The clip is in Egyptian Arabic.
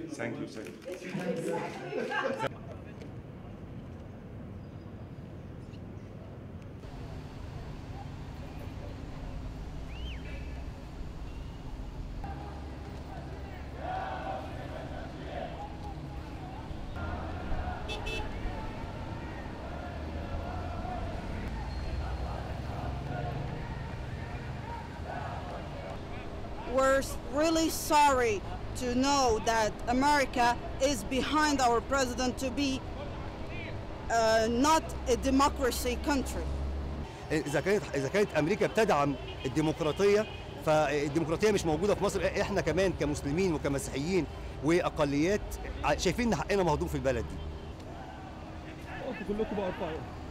Thank you, sir. We're really sorry to know that America is behind our president to be uh, not a democracy country. اذا كانت اذا كانت امريكا بتدعم الديمقراطيه فالديمقراطيه مش موجوده في مصر احنا كمان كمسلمين وكمسيحيين واقليات شايفين ان حقنا مهضوم في البلد دي كلكم بقى